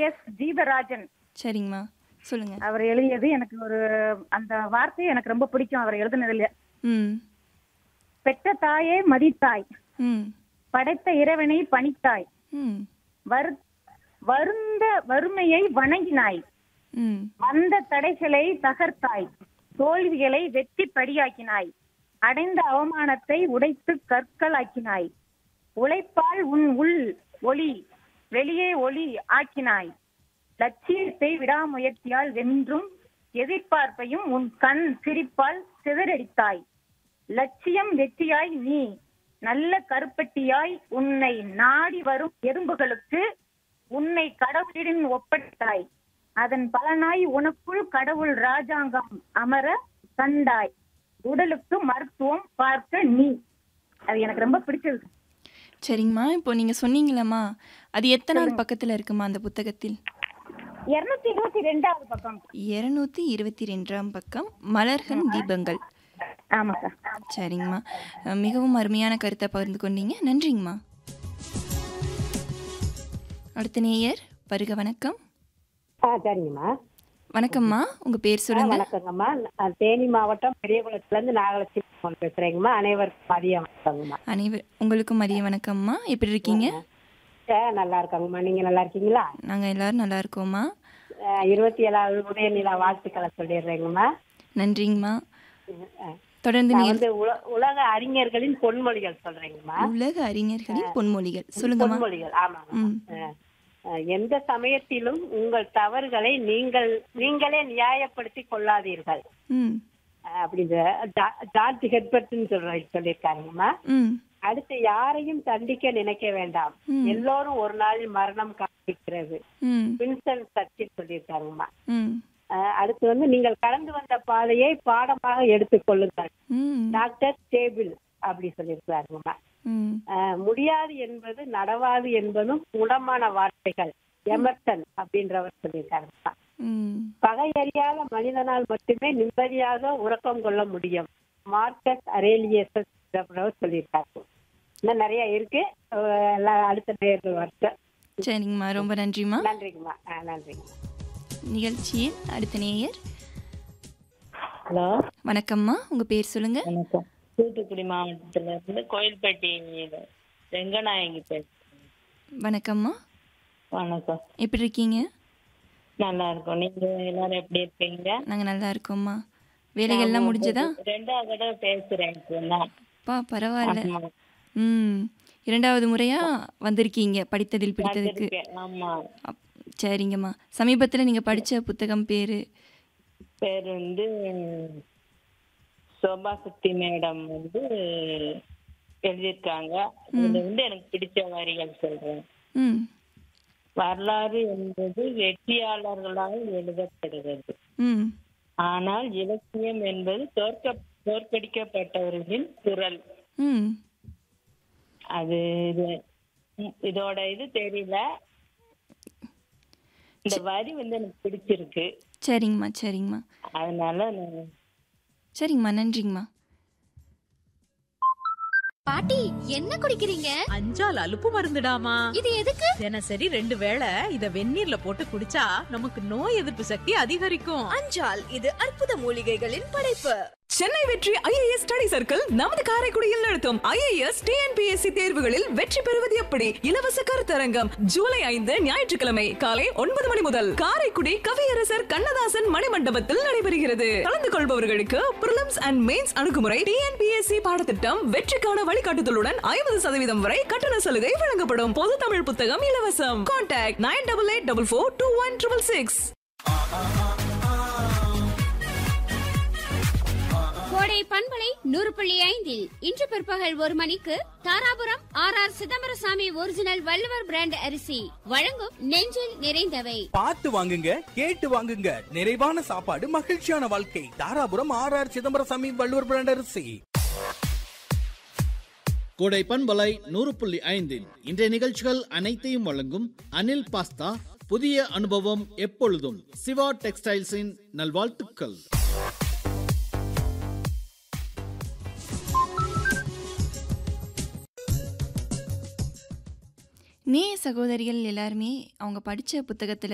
S ஜீவராஜன் சரிங்கம்மா சொல்லுங்க அவர் எழுதியது எனக்கு ஒரு அந்த வார்த்தை எனக்கு ரொம்ப பிடிக்கும் அவர் எழுதுனதுல ம் பெற்ற தாயே மதித்தாய் ம் படைத்த இறைவனை பணித்தாய் ம் வரு வருந்த வறுமையை வணங்கினாய் ம் வந்த தடைகளை தகர்த்தாய் தோல்விகளை வெற்றி படியாக்கினாய் அடைந்த அவமானத்தை உடைத்து கற்களாக்கினாய் உழைப்பால் உன் உள் ஒளி வெளியே ஒளி ஆக்கினாய் லட்சியத்தை விடாமுயற்சியால் வென்றும் எதிர்பார்ப்பையும் உன் கண் சிரிப்பால் சிதறடித்தாய் லட்சியம் வெற்றியாய் நீ நல்ல கருப்பட்டியாய் உன்னை நாடி வரும் எறும்புகளுக்கு உன்னை கடவுளிடம் ஒப்படைத்தாய் அதன் பலனாய் உனக்குள் கடவுள் ராஜாங்கம் அமர கண்டாய் உடலுக்கு மருத்துவம் பார்க்க நீ அது எனக்கு ரொம்ப பிடிச்சது சரிங்கம்மா இப்போ நீங்கள் சொன்னீங்களம்மா அது எத்தனாவது பக்கத்தில் இருக்குமா அந்த புத்தகத்தில் இருநூத்தி இருபத்தி ரெண்டாவது பக்கம் இருநூத்தி இருபத்தி ரெண்டாம் பக்கம் மலர்கள் தீபங்கள் ஆமா சார் சரிங்கம்மா அஹ் மிகவும் அருமையான கருத்தை பகிர்ந்து கொண்டீங்க நன்றிங்கம்மா அடுத்த நேயர் வருக வணக்கம் ஆ சரிங்கம்மா வணக்கம்மா உங்கள் பேர் ஆ, சொல்லுங்க வணக்கங்கம்மா நான் தேனி மாவட்டம் பெரியகுளத்துலேருந்து நாகலட்சுமி பேசுகிறேங்கம்மா அனைவருக்கும் மதியம் வணக்கங்கம்மா அனைவர் உங்களுக்கும் மதிய வணக்கம்மா எப்படி இருக்கீங்க ஆ நல்லா இருக்காங்கம்மா நீங்கள் நல்லா இருக்கீங்களா நாங்கள் எல்லாரும் நல்லா இருக்கோம்மா ஆ, இருபத்தி ஏழாவது உதய நிலா வாழ்த்துக்களை சொல்லிடுறேங்கம்மா நன்றிங்கம்மா ஆ, தொடர்ந்து நான் நீங்கள் வந்து உல- உலக அறிஞர்களின் பொன்மொழிகள் சொல்றேங்கம்மா உலக அறிஞர்களின் பொன்மொழிகள் சொல்லுங்கம்மா பொன்மொழிகள் ஆமாங்க ம் எந்த சமயத்திலும் உங்கள் தவறுகளை நீங்கள் நீங்களே நியாயப்படுத்தி கொள்ளாதீர்கள் ம் ஆ, அப்படின்னு ஜா- ஜார்ஜ் ஹெட்பர்ட்னு சொல்ற சொல்லியிருக்காங்கம்மா ம் அடுத்து யாரையும் தண்டிக்க நினைக்க வேண்டாம் ம். எல்லோரும் ஒரு நாளில் மரணம் காண்பிக்கிறது ம் வின்சன் சர்ச்சில் சொல்லியிருக்காங்கம்மா ம் அஹ் அடுத்து வந்து நீங்கள் கடந்து வந்த பாதையை பாடமாக எடுத்துக்கொள்ளுங்கள் ம் டாக்டர் டேபிள் அப்படி சொல்லியிருக்காருங்கம்மா ம் அஹ் முடியாது என்பது நடவாது என்பதும் குணமான வார்த்தைகள் எமர்சன் அப்படின்றவர் சொல்லியிருக்காருங்கம்மா ம் பகையறியாத மனிதனால் மட்டுமே நிம்மதியாக உறக்கம் கொள்ள முடியும் மார்க்கஸ் அரேலியசஸ் அப்படின்றவர் சொல்லியிருக்காரு இன்னும் நிறைய இருக்கு அஹ் எல்லாம் அடுத்த நேர்கள் வருஷம் சரிங்கம்மா ரொம்ப நன்றிம்மா நன்றிங்கம்மா ஆ நன்றிங்க நிகழ்ச்சியில் அடுத்த நேயர் ஹலோ வணக்கம்மா உங்கள் பேர் சொல்லுங்க வணக்கம் தூத்துக்குடி மாவட்டத்துல இருந்து கோயில்பட்டி ரெங்கநாயகி பேசுறேன் வணக்கம்மா வணக்கம் எப்படி இருக்கீங்க நல்லா இருக்கோம் நீங்க எல்லாரும் எப்படி இருக்கீங்க நாங்கள் நல்லா இருக்கோம்மா வேலைகள்லாம் முடிஞ்சதா ரெண்டாவது தடவை பேசுறேன் இப்பதான். பா பரவாயில்ல ஆமா. ம் இரண்டாவது முறையா வந்திருக்கீங்க படித்ததில் பிடித்ததுக்கு வந்திருக்கேன். ஆமா அப்- சரிங்கம்மா சமீபத்தில் நீங்கள் படித்த புத்தகம் பேர் பேர் வந்து சோபா சக்தி மேடம் வந்து எழுதியிருக்காங்க இதுல வந்து எனக்கு பிடிச்ச வரிகள் சொல்றேன் ம் வரலாறு என்பது வெற்றியாளர்களால் எழுதப்படுகிறது ம் ஆனால் இலக்கியம் என்பது தோற்க தோற்கடிக்கப்பட்டவர்களின் குரல் ம் அது இது ம், இதோட இது தெரியல இந்த வரி வந்து எனக்கு பிடிச்சிருக்கு சரிங்கம்மா சரிங்கம்மா அதனால நான் சரிங்கம்மா நன்றிங்கம்மா பாட்டி என்ன குடிக்கிறீங்க அஞ்சால் அலுப்பு மருந்துடாமா இது எதுக்கு தினசரி ரெண்டு வேளை இத வெந்நீர்ல போட்டு குடிச்சா நமக்கு நோய் எதிர்ப்பு சக்தி அதிகரிக்கும் அஞ்சால் இது அற்புத மூலிகைகளின் படைப்பு சென்னை வெற்றி ஐஏஎஸ் ஸ்டடி சர்க்கிள் நமது காரைக்குடியில் நடத்தும் ஐஏஎஸ் டிஎன்பிஎஸ்சி தேர்வுகளில் வெற்றி பெறுவது எப்படி இலவச கருத்தரங்கம் ஜூலை ஐந்து ஞாயிற்றுக்கிழமை காலை ஒன்பது மணி முதல் காரைக்குடி கவியரசர் கண்ணதாசன் மணிமண்டபத்தில் நடைபெறுகிறது கலந்து கொள்பவர்களுக்கு பிரிலிம்ஸ் அண்ட் மெயின்ஸ் அணுகுமுறை டிஎன்பிஎஸ்சி பாடத்திட்டம் வெற்றிக்கான வழிகாட்டுதலுடன் ஐம்பது சதவீதம் வரை கட்டண சலுகை வழங்கப்படும் பொது தமிழ் புத்தகம் இலவசம் contact nine double eight double four two one triple six Kodai பண்பலை நூறு புள்ளி ஐந்தில் இன்று பிற்பகல் ஒரு மணிக்கு Dharapuram R R Chidambarasamy original Valluvar brand அரிசி வழங்கும் நெஞ்சில் நிறைந்தவை பார்த்து வாங்குங்க கேட்டு வாங்குங்க நிறைவான சாப்பாடு மகிழ்ச்சியான வாழ்க்கை Dharapuram R R Chidambarasamy Valluvar brand அரிசி கோடை பண்பலை நூறு புள்ளி ஐந்தில் இன்றைய நிகழ்ச்சிகள் அனைத்தையும் வழங்கும் அனில் பாஸ்தா புதிய அனுபவம் எப்பொழுதும் சிவா டெக்ஸ்டைல்ஸின் நல்வாழ்த்துக்கள் நேய சகோதரிகள் எல்லாருமே அவங்க படித்த புத்தகத்தில்